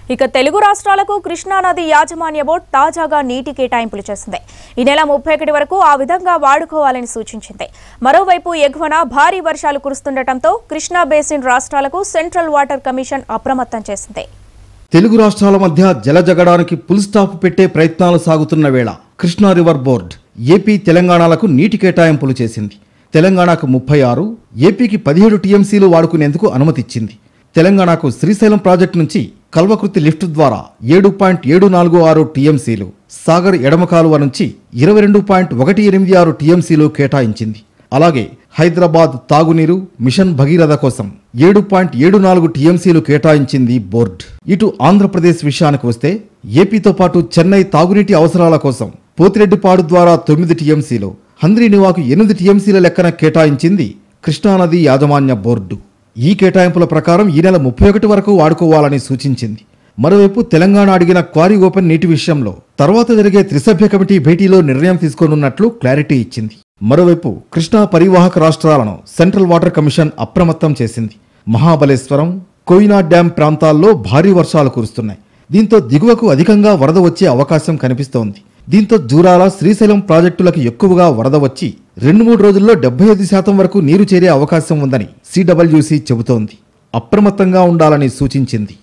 ఇక తెలుగు రాష్ట్రాలకు కృష్ణానది యాజమాన్య బోర్డు తాజాగా నీటి కేటాయింపులు చేసింది ఈ నెల ముప్పై ఒకటి వరకు ఆ విధంగా వాడుకోవాలని సూచించింది మరోవైపు ఎగువన భారీ వర్షాలు కురుస్తుండటంతో కృష్ణా బేసిన్ రాష్ట్రాలకు సెంట్రల్ వాటర్ కమిషన్ అప్రమత్తం చేసింది తెలుగు రాష్ట్రాల మధ్య జలజగడానికి ఫుల్ స్టాప్ పెట్టే ప్రయత్నాలు సాగుతున్న వేళ కృష్ణా రివర్ బోర్డ్ ఏపీ తెలంగాణలకు నీటి కేటాయింపులు చేసింది తెలంగాణకు ముప్పై ఆరు ఏపీకి పదిహేడు టీఎంసీలు వాడుకునేందుకు అనుమతిచ్చింది తెలంగాణకు శ్రీశైలం ప్రాజెక్టు నుంచి కల్వకృతి లిఫ్ట్ ద్వారా ఏడు పాయింట్ ఏడు నాలుగు ఆరు టీఎంసీలు సాగర్ ఎడమ కాలువ నుంచి ఇరవై రెండు పాయింట్ ఒకటి ఎనిమిది ఆరు టీఎంసీలు కేటాయించింది అలాగే హైదరాబాద్ తాగునీరు మిషన్ భగీరథ కోసం ఏడు పాయింట్ ఏడు నాలుగు టీఎంసీలు కేటాయించింది బోర్డు ఇటు ఆంధ్రప్రదేశ్ విషయానికి వస్తే ఏపీతో పాటు చెన్నై తాగునీటి అవసరాల కోసం పోతిరెడ్డిపాడు ద్వారా తొమ్మిది టీఎంసీలు హంద్రీనివాకు ఎనిమిది టీఎంసీల లెక్కన కేటాయించింది కృష్ణానది యాజమాన్య బోర్డు ఈ కేటాయింపుల ప్రకారం ఈ నెల ముప్పై ఒకటి వరకు వాడుకోవాలని సూచించింది మరోవైపు తెలంగాణ అడిగిన క్వారీ ఓపెన్ నీటి విషయంలో తర్వాత జరిగే త్రిసభ్య కమిటీ భేటీలో నిర్ణయం తీసుకోనున్నట్లు క్లారిటీ ఇచ్చింది మరోవైపు కృష్ణా పరివాహక రాష్ట్రాలను సెంట్రల్ వాటర్ కమిషన్ అప్రమత్తం చేసింది మహాబలేశ్వరం కోయినా డ్యాం ప్రాంతాల్లో భారీ వర్షాలు కురుస్తున్నాయి దీంతో దిగువకు అధికంగా వరద వచ్చే అవకాశం కనిపిస్తోంది దీంతో జూరాల శ్రీశైలం ప్రాజెక్టులకు ఎక్కువగా వరద వచ్చి రెండు మూడు రోజుల్లో డెబ్బై ఐదు శాతం వరకు నీరు చేరే అవకాశం ఉందని సిడబ్ల్యూసి చెబుతోంది అప్రమత్తంగా ఉండాలని సూచించింది